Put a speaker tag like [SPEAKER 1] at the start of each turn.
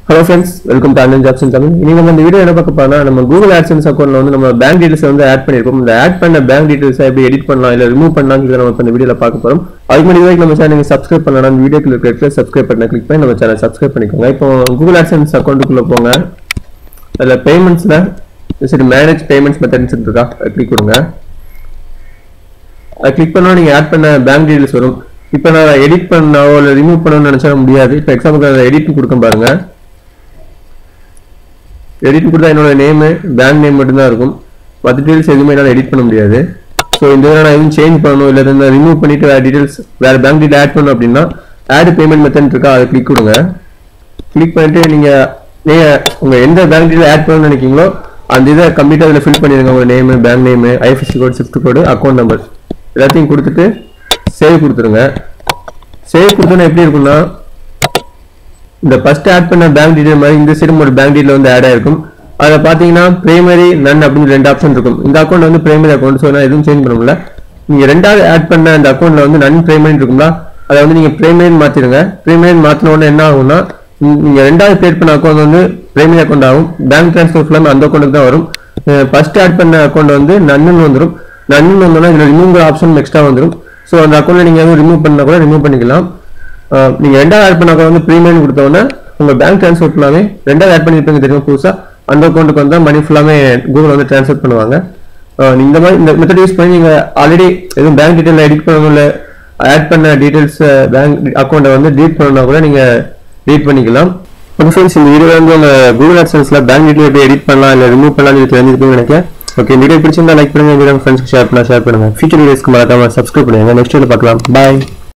[SPEAKER 1] hello friends welcome to அண்ணன் jobs in Tamil இன்னைக்கு நம்ம இந்த வீடியோ என்ன பார்க்க போனா நம்ம கூகுள் ஆட்சன்ஸ் அக்கௌண்ட்ல வந்து நம்ம பேங்க் டீடைல்ஸ் வந்து ஆட் பண்ணிருப்போம் இந்த ஆட் பண்ண பேங்க் டீடைல்ஸ் எப்படி எடிட் பண்ணலாம் இல்ல ரிமூவ் பண்ணலாம் சொல்லி நம்ம இப்ப இந்த வீடியோல பார்க்க போறோம் அதுக்கு முன்னாடி வரைக்கும் நம்ம சேனல் சப்ஸ்கிரைப் பண்ணலாம் அந்த வீடியோக்குள்ள இருக்கிற சப்ஸ்கிரைப் பண்ண கிளிக் பண்ணி நம்ம சேனல் சப்ஸ்கிரைப் பண்ணிக்கோங்க இப்போ கூகுள் ஆட்சன்ஸ் அக்கௌண்ட்டுக்குள்ள போங்க அதுல பேமெண்ட்ஸ்ல சரி மேனேஜ் பேமெண்ட்ஸ் மெத்தட்ஸ் இருக்கா கிளிக் கொடுங்க அதை கிளிக் பண்ணா நீங்க ஆட் பண்ண பேங்க் டீடைல்ஸ் வரும் இப்போ நான் எடிட் பண்ணாவோ இல்லை ரிமூவ் பண்ணணும்னு நினைச்சா முடியாது இப்போ எக்ஸாம்பிளுக்கு அதை எடிட் கொடுக்க பாருங்க எடிட் கொடுத்தா என்னோட நேமு பேங்க் நேம் மட்டும்தான் இருக்கும் மற்ற டீடைல்ஸ் எதுவுமே என்னால் எடிட் பண்ண முடியாது ஸோ இந்த இதில் நான் எதுவும் சேஞ்ச் பண்ணணும் இல்லை இந்த ரிமூவ் பண்ணிட்டு வேறு டீடைல்ஸ் வேறு பேங்க் டீடைல் ஆட் பண்ணணும் அப்படின்னா ஆட் பேமெண்ட் மெத்தட் இருக்கா அதை கிளிக் கொடுங்க கிளிக் பண்ணிட்டு நீங்கள் நீங்கள் உங்கள் எந்த பேங்க் டீடைல் ஆட் பண்ணணும்னு நினைக்கிறீங்களோ அந்த இதை கம்ப்ளீட்டாக அதில் ஃபில் பண்ணிடுங்க உங்கள் name bank name IFSC code swift code account number எல்லாத்தையும் கொடுத்துட்டு சேவ் கொடுத்துருங்க சேவ் கொடுத்தோன்னா எப்படி இருக்கும்னா இந்த ஃபர்ஸ்ட் ஆட் பண்ண பேங்க் டீடைல் மாதிரி இந்த சைடு ஒரு பேங்க் டீடைல் வந்து ஆட் ஆயிருக்கும் அதில் பார்த்தீங்கன்னா பிரைமரி நன் அப்படின்னு ரெண்டு ஆப்ஷன் இருக்கும் இந்த அக்கௌண்ட் வந்து பிரைமரி அக்கௌண்ட் ஸோ நான் எதுவும் சேஞ்ச் பண்ண முடியல நீங்கள் ரெண்டாவது ஆட் பண்ண அந்த அக்கௌண்ட்ல வந்து நன் பிரைமரி இருக்குங்களா அதை வந்து நீங்கள் பிரைமரி மாற்றிடுங்க பிரைமரி மாற்றின உடனே என்ன ஆகும்னா நீங்கள் ரெண்டாவது கிரியேட் பண்ண அக்கௌண்ட் வந்து பிரைமரி அக்கௌண்ட் ஆகும் பேங்க் ட்ரான்ஸ்ஃபர் ஃபுல்லாமே அந்த அக்கௌண்ட்டுக்கு தான் வரும் ஃபர்ஸ்ட் ஆட் பண்ண அக்கௌண்ட் வந்து நன்னு வந்துடும் நன்னு வந்தோம்னா இதில் ரிமூவ் ஆப்ஷன் எக்ஸ்ட்ரா வந்துடும் ஸோ அந்த அக்கௌண்ட்ல நீங்கள் எதுவும் ரிமூவ் பண்ணா கூட ரிமூவ் பண்ணிக்கலாம் ஆஹ் நீங்க ரெண்டாவது ஆட் பண்ண வந்து ப்ரீமியம் கொடுத்தோன்னே உங்க பேங்க் ட்ரான்ஸ்ஃபர் ஃபுல்லாமே ரெண்டாவது ஆட் பண்ணிருப்பீங்க தெரியும் புதுசா அந்த அக்கௌண்ட்டுக்கு வந்து மணி ஃபுல்லாமே கூகுள் வந்து ட்ரான்ஸ்ஃபர் பண்ணுவாங்க ஆஹ் நீங்க இந்த மாதிரி இந்த மெத்தட் யூஸ் பண்ணி நீங்க ஆல்ரெடி எதுவும் பேங்க் டீடைல் எடிட் பண்ணணும் இல்ல ஆட் பண்ண டீடைல்ஸ் பேங்க் அக்கௌண்ட்டை வந்து டீட் பண்ணா கூட நீங்க டீட் பண்ணிக்கலாம் ஓகே ஃப்ரெண்ட்ஸ் இந்த வீடியோ வந்து உங்க கூகுள் ஆட்சன்ஸ்ல பேங்க் டீடைல் எப்படி எடிட் பண்ணலாம் இல்ல ரிமூவ் பண்ணலாம் சொல்லி தெரிஞ்சுக்கணும்னு நினைக்கிறேன் ஓகே இந்த வீடியோ பிடிச்சிருந்தா லைக் பண்ணுங்க வீடியோ ஃப்ரெண்ட்ஸ்க்கு ஷேர் பண்ணா ஷேர் பண்ணுங்க ஃபியூச்சர் வீடியோஸ்க்கு மறக்காம சப்ஸ்கிரைப் பண்ணுங்க நெக்ஸ்ட் வீடியோ பார்க்கலாம் பாய்